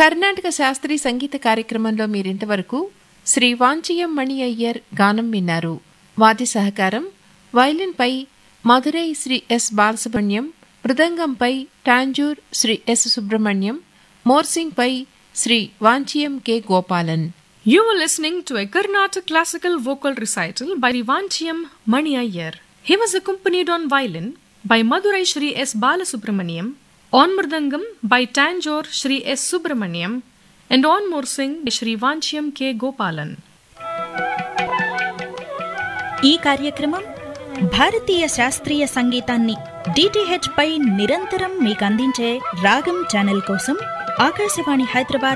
కర్ణాటక శాస్త్రీయ సంగీత కార్యక్రమంలో మీరింతవరకు శ్రీ వాంచియం మణి అయ్యర్ గానం విన్నారు వాద్య సహకారం వైలిన్పై మధురై శ్రీ ఎస్ బాలసుబ్రహ్మణ్యం మృదంగంపై టాంజూర్ శ్రీ ఎస్ సుబ్రహ్మణ్యం మోర్సింగ్పై Shri Vanchiyam K Gopalan You were listening to a Karnataka classical vocal recital by Rivanchiam Mani Iyer. He was accompanied on violin by Madurai Shri S. Balasubramaniam, on mridangam by Tanjore Shri S. Subramaniam, and on morsing by Shri Vanchiam K. Gopalan. ఈ కార్యక్రమం భారతీయ శాస్త్రీయ సంగీతాన్ని DTH పై నిరంతరం మీకు అందించే రాగం channel కోసం ఆకాశవాణి హైదరాబాద్